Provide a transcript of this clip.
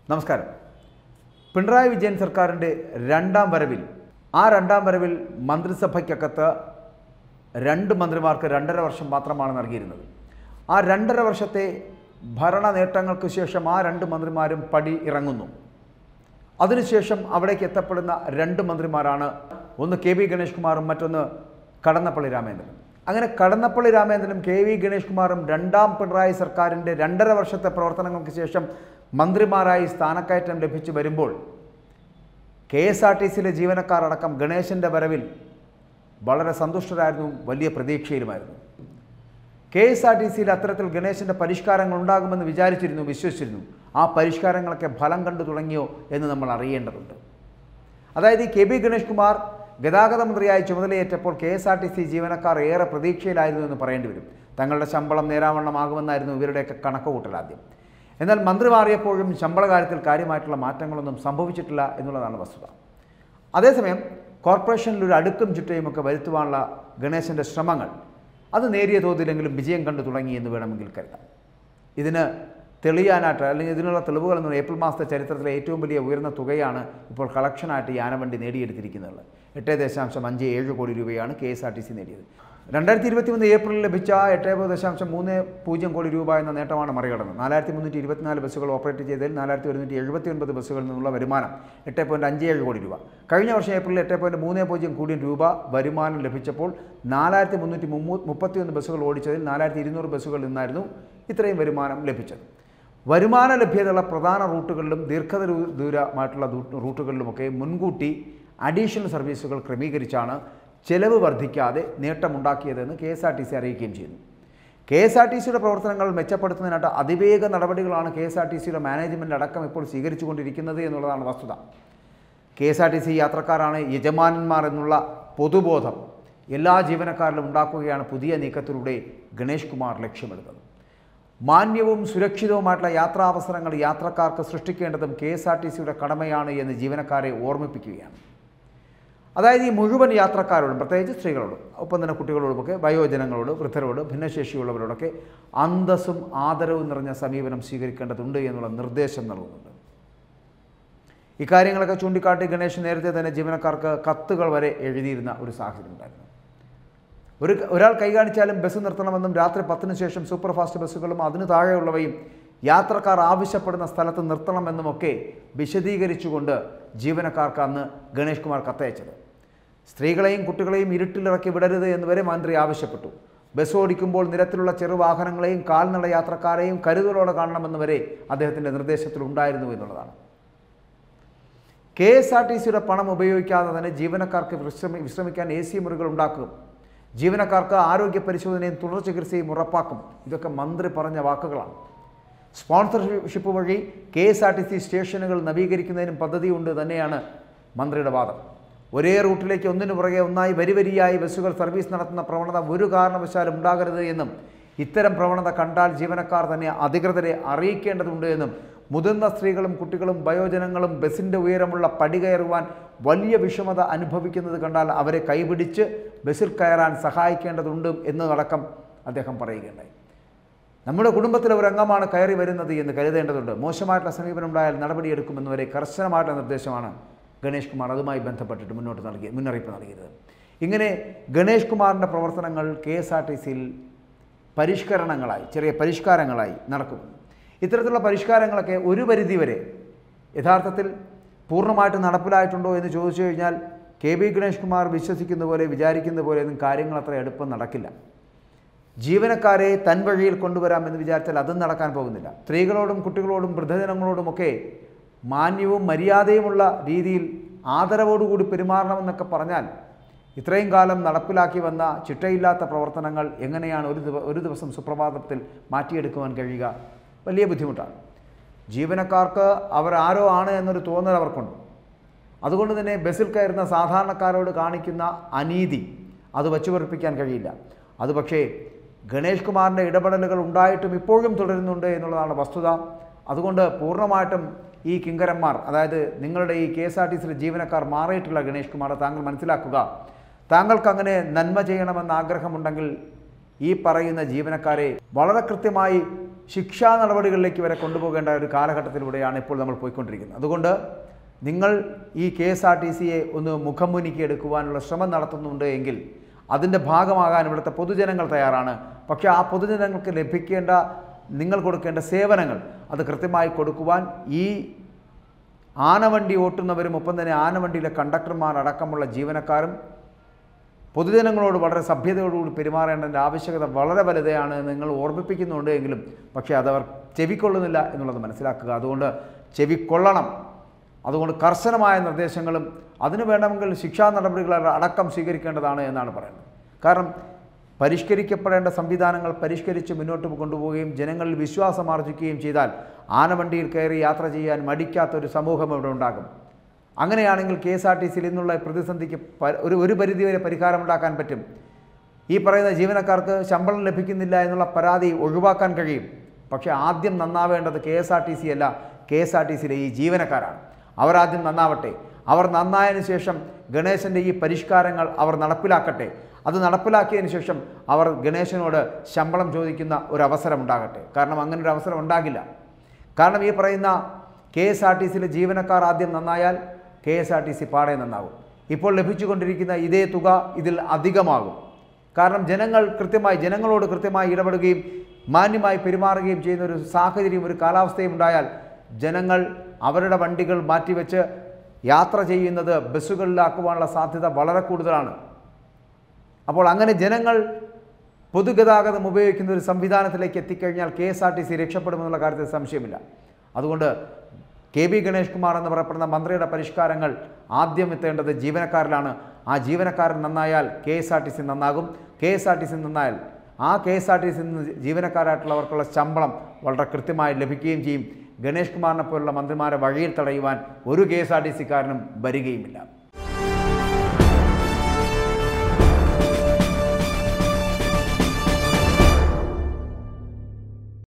നമസ്കാരം പിണറായി വിജയൻ സർക്കാരിൻ്റെ രണ്ടാം വരവിൽ ആ രണ്ടാം വരവിൽ മന്ത്രിസഭയ്ക്കകത്ത് രണ്ട് മന്ത്രിമാർക്ക് രണ്ടര വർഷം മാത്രമാണ് നൽകിയിരുന്നത് ആ രണ്ടര വർഷത്തെ ഭരണ നേട്ടങ്ങൾക്ക് ശേഷം ആ രണ്ട് മന്ത്രിമാരും പടി ഇറങ്ങുന്നു അതിനുശേഷം അവിടേക്ക് എത്തപ്പെടുന്ന രണ്ട് മന്ത്രിമാരാണ് ഒന്ന് കെ വി ഗണേഷ് കുമാറും മറ്റൊന്ന് കടന്നപ്പള്ളി രാമേന്ദ്രനും അങ്ങനെ കടന്നപ്പള്ളി രാമേന്ദ്രനും കെ വി ഗണേഷ് കുമാറും രണ്ടാം പിണറായി സർക്കാരിൻ്റെ രണ്ടര വർഷത്തെ പ്രവർത്തനങ്ങൾക്ക് ശേഷം മന്ത്രിമാരായി സ്ഥാനക്കയറ്റം ലഭിച്ചു വരുമ്പോൾ കെ എസ് ആർ ടി സിയിലെ ജീവനക്കാർ അടക്കം ഗണേശൻ്റെ വരവിൽ വളരെ സന്തുഷ്ടരായിരുന്നു വലിയ പ്രതീക്ഷയിലുമായിരുന്നു കെ എസ് ആർ ടി സിയിൽ അത്തരത്തിൽ ഗണേശൻ്റെ പരിഷ്കാരങ്ങൾ ഉണ്ടാകുമെന്ന് വിചാരിച്ചിരുന്നു വിശ്വസിച്ചിരുന്നു ആ പരിഷ്കാരങ്ങളൊക്കെ ഫലം കണ്ടു തുടങ്ങിയോ എന്ന് നമ്മൾ അറിയേണ്ടതുണ്ട് അതായത് ഈ കെ ബി ഗണേഷ് കുമാർ ഗതാഗത മന്ത്രിയായി ചുമതലയേറ്റപ്പോൾ K S R T C ജീവനക്കാർ ഏറെ പ്രതീക്ഷയിലായിരുന്നു എന്ന് പറയേണ്ടി വരും തങ്ങളുടെ ശമ്പളം നേരാവണ്ണമാകുമെന്നായിരുന്നു ഇവരുടെയൊക്കെ കണക്കുകൂട്ടൽ ആദ്യം എന്നാൽ മന്ത്രി മാറിയപ്പോഴും ശമ്പള കാര്യത്തിൽ കാര്യമായിട്ടുള്ള മാറ്റങ്ങളൊന്നും സംഭവിച്ചിട്ടില്ല എന്നുള്ളതാണ് വസ്തുത അതേസമയം കോർപ്പറേഷനിൽ ഒരു അടുക്കും ചുറ്റയുമൊക്കെ വരുത്തുവാനുള്ള ഗണേശൻ്റെ ശ്രമങ്ങൾ അത് നേരിയ തോതിലെങ്കിലും വിജയം കണ്ടു തുടങ്ങി എന്ന് വേണമെങ്കിൽ കരുതാം ഇതിന് തെളിയാനായിട്ട് അല്ലെങ്കിൽ ഇതിനുള്ള തെളിവുകൾ എന്ന് പറയുന്നത് ഏപ്രിൽ മാസത്തെ ചരിത്രത്തിലെ ഏറ്റവും വലിയ ഉയർന്ന തുകയാണ് ഇപ്പോൾ കളക്ഷനായിട്ട് ഈ ആനവണ്ടി നേടിയെടുത്തിരിക്കുന്നത് എട്ട് ദശാംശം അഞ്ച് ഏഴ് കോടി രൂപയാണ് K S R T C നേടിയത് രണ്ടായിരത്തി ഇരുപത്തി മൂന്ന് ഏപ്രിലിൽ ലഭിച്ച എട്ട് ദശാംശം മൂന്ന് പൂജ്യം കോടി രൂപ എന്ന നേട്ടമാണ് മറികടന്നത് നാലായിരത്തി മുന്നൂറ്റി ഇരുപത്തിനാല് ബസ്സുകൾ ഓപ്പറേറ്റ് ചെയ്തതിൽ നാലായിരത്തി ഒരുന്നൂറ്റി എഴുപത്തി ഒൻപത് ബസ്സുകളിൽ നിന്നുള്ള വരുമാനം എട്ട് പോയിൻറ്റ് അഞ്ച് ഏഴ് കോടി രൂപ കഴിഞ്ഞ വർഷം ഏപ്രിലിൽ എട്ട് പോയിൻറ്റ് മൂന്ന് പൂജ്യം കോടി രൂപ വരുമാനം ലഭിച്ചപ്പോൾ നാലായിരത്തി മുന്നൂറ്റി മുപ്പത്തിയൊന്ന് ബസ്സുകൾ ഓടിച്ചതിൽ നാലായിരത്തി ഇരുന്നൂറ് ബസ്സുകളിൽ നിന്നായിരുന്നു ഇത്രയും വരുമാനം ലഭിച്ചത് വരുമാന ലഭ്യതയുള്ള പ്രധാന റൂട്ടുകളിലും ദീർഘദൂര ദൂരമായിട്ടുള്ള ദൂ- റൂട്ടുകളിലുമൊക്കെ മുൻകൂട്ടി അഡീഷണൽ സർവീസുകൾ ക്രമീകരിച്ചാണ് ചെലവ് വർദ്ധിക്കാതെ നേട്ടമുണ്ടാക്കിയതെന്ന് K S R T C അറിയിക്കുകയും ചെയ്യുന്നു കെ എസ് ആർ ടി സിയുടെ പ്രവർത്തനങ്ങൾ മെച്ചപ്പെടുത്തുന്നതിനായിട്ട് അതിവേഗ നടപടികളാണ് കെ എസ് ആർ ടി സിയുടെ മാനേജ്മെൻറ്റ് അടക്കം ഇപ്പോൾ സ്വീകരിച്ചുകൊണ്ടിരിക്കുന്നത് എന്നുള്ളതാണ് വസ്തുത K S R T C യാത്രക്കാരാണ് യജമാനന്മാർ എന്നുള്ള പൊതുബോധം എല്ലാ ജീവനക്കാരിലും ഉണ്ടാക്കുകയാണ് പുതിയ നീക്കത്തിലൂടെ ഗണേഷ് കുമാർ ലക്ഷ്യമിടുന്നത് മാന്യവും സുരക്ഷിതവുമായിട്ടുള്ള യാത്രാവസരങ്ങൾ യാത്രക്കാർക്ക് സൃഷ്ടിക്കേണ്ടതും കെ എസ് ആർ ടി സിയുടെ കടമയാണ് എന്ന് ജീവനക്കാരെ ഓർമ്മിപ്പിക്കുകയാണ് അതായത് ഈ മുഴുവൻ യാത്രക്കാരോടും പ്രത്യേകിച്ച് സ്ത്രീകളോടും ഒപ്പം തന്നെ കുട്ടികളോടുമൊക്കെ വയോജനങ്ങളോട് വൃദ്ധരോട് ഭിന്നശേഷിയുള്ളവരോടൊക്കെ അന്തസ്സും ആദരവും നിറഞ്ഞ സമീപനം സ്വീകരിക്കേണ്ടതുണ്ട് എന്നുള്ള നിർദ്ദേശം നൽകുന്നുണ്ട് ഇക്കാര്യങ്ങളൊക്കെ ചൂണ്ടിക്കാട്ടി ഗണേശ് നേരത്തെ തന്നെ ജീവനക്കാർക്ക് കത്തുകൾ വരെ എഴുതിയിരുന്ന ഒരു സാഹചര്യം ഉണ്ടായിരുന്നു ഒരു ഒരാൾ കൈ കാണിച്ചാലും ബസ് നിർത്തണമെന്നും രാത്രി പത്തിന് ശേഷം സൂപ്പർ ഫാസ്റ്റ് ബസ്സുകളും അതിന് താഴെയുള്ളവയും യാത്രക്കാർ ആവശ്യപ്പെടുന്ന സ്ഥലത്ത് നിർത്തണമെന്നുമൊക്കെ വിശദീകരിച്ചുകൊണ്ട് ജീവനക്കാർക്ക് അന്ന് ഗണേഷ് കുമാർ കത്തയച്ചത് സ്ത്രീകളെയും കുട്ടികളെയും ഇരുട്ടിലിറക്കി വിടരുത് എന്ന് വരെ മന്ത്രി ആവശ്യപ്പെട്ടു ബസ് ഓടിക്കുമ്പോൾ നിരത്തിലുള്ള ചെറുവാഹനങ്ങളെയും കാൽനട യാത്രക്കാരെയും കരുതലോടെ കാണണമെന്ന് വരെ അദ്ദേഹത്തിൻ്റെ നിർദ്ദേശത്തിലുണ്ടായിരുന്നു എന്നുള്ളതാണ് കെ എസ് ആർ ടി സിയുടെ പണം ഉപയോഗിക്കാതെ തന്നെ ജീവനക്കാർക്ക് വിശ്രമി വിശ്രമിക്കാൻ എ സി മുറികൾ ഉണ്ടാക്കും ജീവനക്കാർക്ക് ആരോഗ്യ പരിശോധനയും തുടർ ചികിത്സയും ഉറപ്പാക്കും ഇതൊക്കെ മന്ത്രി പറഞ്ഞ വാക്കുകളാണ് സ്പോൺസർഷിപ്പ് വഴി K S R T C സ്റ്റേഷനുകൾ നവീകരിക്കുന്നതിനും പദ്ധതിയുണ്ട് തന്നെയാണ് മന്ത്രിയുടെ വാദം ഒരേ റൂട്ടിലേക്ക് ഒന്നിനു പുറകെ ഒന്നായി വരി വരിയായി ബസ്സുകൾ സർവീസ് നടത്തുന്ന പ്രവണത ഒരു കാരണവശാലും ഉണ്ടാകരുത് എന്നും ഇത്തരം പ്രവണത കണ്ടാൽ ജീവനക്കാർ തന്നെ അധികൃതരെ അറിയിക്കേണ്ടതുണ്ട് എന്നും മുതിർന്ന സ്ത്രീകളും കുട്ടികളും വയോജനങ്ങളും ബസ്സിൻ്റെ ഉയരമുള്ള പടി കയറുവാൻ വലിയ വിഷമത അനുഭവിക്കുന്നത് കണ്ടാൽ അവരെ കൈപിടിച്ച് ബസ്സിൽ കയറാൻ സഹായിക്കേണ്ടതുണ്ട് എന്നതടക്കം അദ്ദേഹം പറയുകയുണ്ടായി നമ്മുടെ കുടുംബത്തിലെ ഒരു അംഗമാണ് കയറി വരുന്നത് എന്ന് കരുതേണ്ടതുണ്ട് മോശമായിട്ടുള്ള സമീപനം ഉണ്ടായാൽ നടപടിയെടുക്കുമെന്ന് വരെ കർശനമായിട്ടുള്ള നിർദ്ദേശമാണ് ഗണേഷ് കുമാർ അതുമായി ബന്ധപ്പെട്ടിട്ട് മുന്നോട്ട് നൽകിയ മുന്നറിയിപ്പ് നൽകിയത് ഇങ്ങനെ ഗണേഷ് കുമാറിൻ്റെ പ്രവർത്തനങ്ങൾ കെ എസ് ആർ ടി സിയിൽ പരിഷ്കരണങ്ങളായി ചെറിയ പരിഷ്കാരങ്ങളായി നടക്കും ഇത്തരത്തിലുള്ള പരിഷ്കാരങ്ങളൊക്കെ ഒരു പരിധി വരെ യഥാർത്ഥത്തിൽ പൂർണ്ണമായിട്ട് നടപ്പിലായിട്ടുണ്ടോ എന്ന് ചോദിച്ചു കഴിഞ്ഞാൽ കെ ബി ഗണേഷ് കുമാർ വിശ്വസിക്കുന്ന പോലെ വിചാരിക്കുന്ന പോലെ ഒന്നും കാര്യങ്ങൾ അത്ര എളുപ്പം നടക്കില്ല ജീവനക്കാരെ തൻ വഴിയിൽ കൊണ്ടുവരാമെന്ന് വിചാരിച്ചാൽ അതും നടക്കാൻ പോകുന്നില്ല സ്ത്രീകളോടും കുട്ടികളോടും വൃദ്ധജനങ്ങളോടുമൊക്കെ മാന്യവും മര്യാദയുമുള്ള രീതിയിൽ ആദരവോടുകൂടി പെരുമാറണമെന്നൊക്കെ പറഞ്ഞാൽ ഇത്രയും കാലം നടപ്പിലാക്കി വന്ന ചിട്ടയില്ലാത്ത പ്രവർത്തനങ്ങൾ എങ്ങനെയാണ് ഒരു ദിവ ഒരു ദിവസം സുപ്രഭാതത്തിൽ മാറ്റിയെടുക്കുവാൻ കഴിയുക വലിയ ബുദ്ധിമുട്ടാണ് ജീവനക്കാർക്ക് അവർ ആരോ ആണ് എന്നൊരു തോന്നൽ അവർക്കുണ്ട് അതുകൊണ്ട് തന്നെ ബസ്സിൽ കയറുന്ന സാധാരണക്കാരോട് കാണിക്കുന്ന അനീതി അത് വച്ചുപറിപ്പിക്കാൻ കഴിയില്ല അത് പക്ഷേ ഗണേഷ് കുമാറിൻ്റെ ഇടപെടലുകൾ ഉണ്ടായിട്ടും ഇപ്പോഴും തുടരുന്നുണ്ട് എന്നുള്ളതാണ് വസ്തുത അതുകൊണ്ട് പൂർണ്ണമായിട്ടും ഈ കിങ്കരന്മാർ അതായത് നിങ്ങളുടെ ഈ കെ എസ് ആർ ടി സിയിലെ ജീവനക്കാർ മാറിയിട്ടില്ല ഗണേഷ് കുമാർ താങ്കൾ മനസ്സിലാക്കുക താങ്കൾക്ക് അങ്ങനെ നന്മ ചെയ്യണമെന്ന് ആഗ്രഹമുണ്ടെങ്കിൽ ഈ പറയുന്ന ജീവനക്കാരെ വളരെ കൃത്യമായി ശിക്ഷാ നടപടികളിലേക്ക് വരെ കൊണ്ടുപോകേണ്ട ഒരു കാലഘട്ടത്തിലൂടെയാണ് ഇപ്പോൾ നമ്മൾ പോയിക്കൊണ്ടിരിക്കുന്നത് അതുകൊണ്ട് നിങ്ങൾ ഈ കെ എസ് ആർ ടി സിയെ ഒന്ന് മുഖംമുനിക്ക് എടുക്കുവാനുള്ള ശ്രമം നടത്തുന്നുണ്ട് എങ്കിൽ അതിൻ്റെ ഭാഗമാകാൻ ഇവിടുത്തെ പൊതുജനങ്ങൾ തയ്യാറാണ് പക്ഷേ ആ പൊതുജനങ്ങൾക്ക് ലഭിക്കേണ്ട നിങ്ങൾ കൊടുക്കേണ്ട സേവനങ്ങൾ അത് കൃത്യമായി കൊടുക്കുവാൻ ഈ ആനവണ്ടി ഓട്ടുന്നവരും ഒപ്പം തന്നെ ആനവണ്ടിയിലെ കണ്ടക്ടർമാർ അടക്കമുള്ള ജീവനക്കാരും പൊതുജനങ്ങളോട് വളരെ സഭ്യതയോടുകൂടി പെരുമാറേണ്ടതിൻ്റെ ആവശ്യകത വളരെ വലുതാണ് എന്ന് നിങ്ങൾ ഓർമ്മിപ്പിക്കുന്നുണ്ട് എങ്കിലും പക്ഷേ അതവർ ചെവിക്കൊള്ളുന്നില്ല എന്നുള്ളത് മനസ്സിലാക്കുക അതുകൊണ്ട് ചെവിക്കൊള്ളണം അതുകൊണ്ട് കർശനമായ നിർദ്ദേശങ്ങളും അതിനു വേണമെങ്കിൽ ശിക്ഷാ നടപടികൾ അടക്കം സ്വീകരിക്കേണ്ടതാണ് എന്നാണ് പറയുന്നത് കാരണം പരിഷ്കരിക്കപ്പെടേണ്ട സംവിധാനങ്ങൾ പരിഷ്കരിച്ച് മുന്നോട്ട് കൊണ്ടുപോവുകയും ജനങ്ങളിൽ വിശ്വാസം ആർജിക്കുകയും ചെയ്താൽ ആനവണ്ടിയിൽ കയറി യാത്ര ചെയ്യാൻ മടിക്കാത്ത ഒരു സമൂഹം ഇവിടെ ഉണ്ടാകും അങ്ങനെയാണെങ്കിൽ കെ എസ് ആർ ടി സിയിൽ നിന്നുള്ള പ്രതിസന്ധിക്ക് പ- ഒരു ഒരു പരിധിവരെ പരിഹാരമുണ്ടാക്കാൻ പറ്റും ഈ പറയുന്ന ജീവനക്കാർക്ക് ശമ്പളം ലഭിക്കുന്നില്ല എന്നുള്ള പരാതി ഒഴിവാക്കാൻ കഴിയും പക്ഷേ ആദ്യം നന്നാവേണ്ടത് K S R T C അല്ല കെ എസ് ആർ ടി സിയിലെ ഈ ജീവനക്കാരാണ് അവരാദ്യം നന്നാവട്ടെ അവർ നന്നായതിനു ശേഷം ഗണേശൻ്റെ ഈ പരിഷ്കാരങ്ങൾ അവർ നടപ്പിലാക്കട്ടെ അത് നടപ്പിലാക്കിയതിന് ശേഷം അവർ ഗണേശനോട് ശമ്പളം ചോദിക്കുന്ന ഒരു അവസരം ഉണ്ടാകട്ടെ കാരണം അങ്ങനെ ഒരു അവസരം ഉണ്ടാകില്ല കാരണം ഈ പറയുന്ന കെ എസ് ആർ ടി സിയിലെ ജീവനക്കാർ ആദ്യം നന്നായാൽ K S R T C പാടെ നന്നാകും ഇപ്പോൾ ലഭിച്ചുകൊണ്ടിരിക്കുന്ന ഇതേ തുക ഇതിൽ അധികമാകും കാരണം ജനങ്ങൾ കൃത്യമായി ജനങ്ങളോട് കൃത്യമായി ഇടപെടുകയും മാന്യമായി പെരുമാറുകയും ചെയ്യുന്ന ഒരു സാഹചര്യം ഒരു കാലാവസ്ഥയും ഉണ്ടായാൽ ജനങ്ങൾ അവരുടെ വണ്ടികൾ മാറ്റിവെച്ച് യാത്ര ചെയ്യുന്നത് ബസ്സുകളിലാക്കുവാനുള്ള സാധ്യത വളരെ കൂടുതലാണ് അപ്പോൾ അങ്ങനെ ജനങ്ങൾ പൊതുഗതാഗതം ഉപയോഗിക്കുന്ന ഒരു സംവിധാനത്തിലേക്ക് എത്തിക്കഴിഞ്ഞാൽ K S R T C രക്ഷപ്പെടുമെന്നുള്ള കാര്യത്തിൽ സംശയമില്ല അതുകൊണ്ട് കെ ബി ഗണേഷ് കുമാർ എന്ന് പറയപ്പെടുന്ന മന്ത്രിയുടെ പരിഷ്കാരങ്ങൾ ആദ്യം എത്തേണ്ടത് ജീവനക്കാരിലാണ് ആ ജീവനക്കാരൻ നന്നായാൽ K S R T C നന്നാകും K S R T C നന്നായാൽ ആ K S R T C ജീവനക്കാരായിട്ടുള്ളവർക്കുള്ള ശമ്പളം വളരെ കൃത്യമായി ലഭിക്കുകയും ചെയ്യും ഗണേഷ് കുമാറിനെ പോലുള്ള മന്ത്രിമാരെ വഴിയിൽ തടയുവാൻ ഒരു കെ എസ് ആർ ടി സിക്കാരനും വരികയുമില്ല